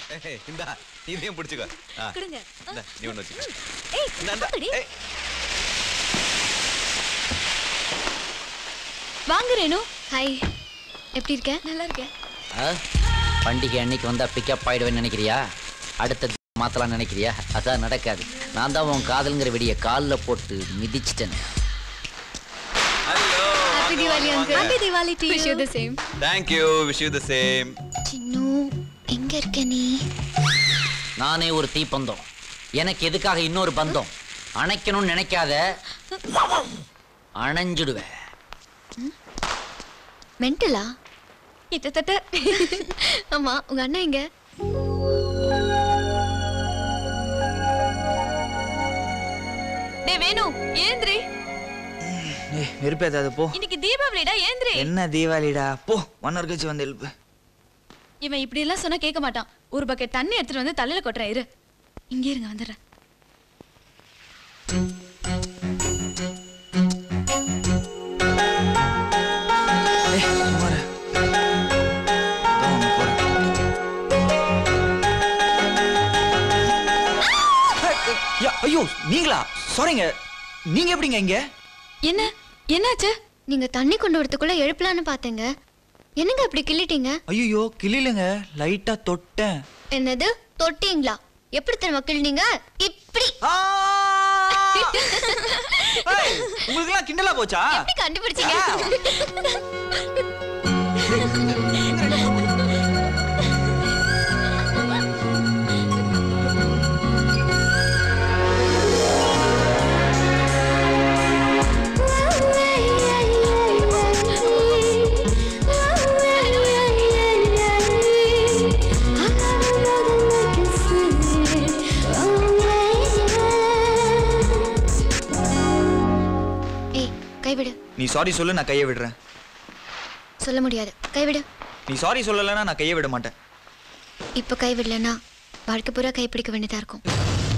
ஏய், இந்தா இதையும் பிடிச்சுக்கோ ஆ, கொடுங்க. இந்தா, நீ ஒண்ணு வச்சுக்கோ ஏய் இந்தா, இந்தா. அப்படி. ஏய், வாங்க ரேணு ஹாய் எப்படி இருக்க நல்லா இருக்கேன் ஆ? பண்டிகை அன்னைக்கு வந்தா பிக்கப் ஆயிடுவேன்னு நினைக்கிறியா அடுத்த மாத்தலாம் நினைக்கிறியா அதான் நடக்காது நான் தான் உன் காதலுங்கிற வெடிய காலில் போட்டு மிதிச்சிட்டேன் hello happy Deepavali uncle happy Deepavali to wish you the same thank you wish you the same Chinnu எங்க இருக்க நீ நானே ஒரு தீப்பந்தம் எனக்கு எதுக்காக இன்னொரு பந்தம் அணைக்கணும்னு நினைக்காத அணைஞ்சிடுவேன் மென்டலா கிட்டத்தட்ட ஆமா உங்க அண்ணன் எங்க டேய் வேணு ஏந்திரி ஏய் வெறுப்பேத்தாது போ இன்னைக்கு தீபாவளிடா ஏந்திரி என்ன தீபாவளிடா போ ஒன் ஹவர் கழிச்சு வந்து எழுப்பு இவன் இப்படி எல்லாம் சொன்னா கேட்க மாட்டான் ஒரு பக்கெட் தண்ணி எடுத்துட்டு வந்து தலையில கொட்டுறேன் இரு இங்கே இருங்க வந்துடுறேன் ஏய் சும்மா இரு. இதோ அங்க போறேன். ஏய், யா, ஐயோ நீங்களா சாரிங்க நீங்க எப்படிங்க இங்க என்ன என்னாச்சு நீங்க தண்ணி கொண்டு வரதுக்குள்ள எழுப்பலான்னு பார்த்தேங்க என்னங்க இப்படி கிள்ளிட்டீங்க ஐயோ கிளிலுங்க லைட்டா தொட்டேன் என்னது தொட்டீங்களா எப்படி தெரியுமா கிள்ளினீங்க இப்படி ஆ! ஏய், உங்களுக்கெல்லாம் கிண்டலா போச்சா எப்படி கண்டுபிடிச்சீங்க ஏய் கைவிடு நீ சாரி சொல்லு நான் கையை விடுறேன் சொல்ல முடியாது கைவிடு நீ சாரி சொல்லலைன்னா நான் கையை விட மாட்டேன் இப்ப கைவிடலன்னா வாழ்க்கை பூரா கைப்பிடிக்க வேண்டியதா இருக்கும்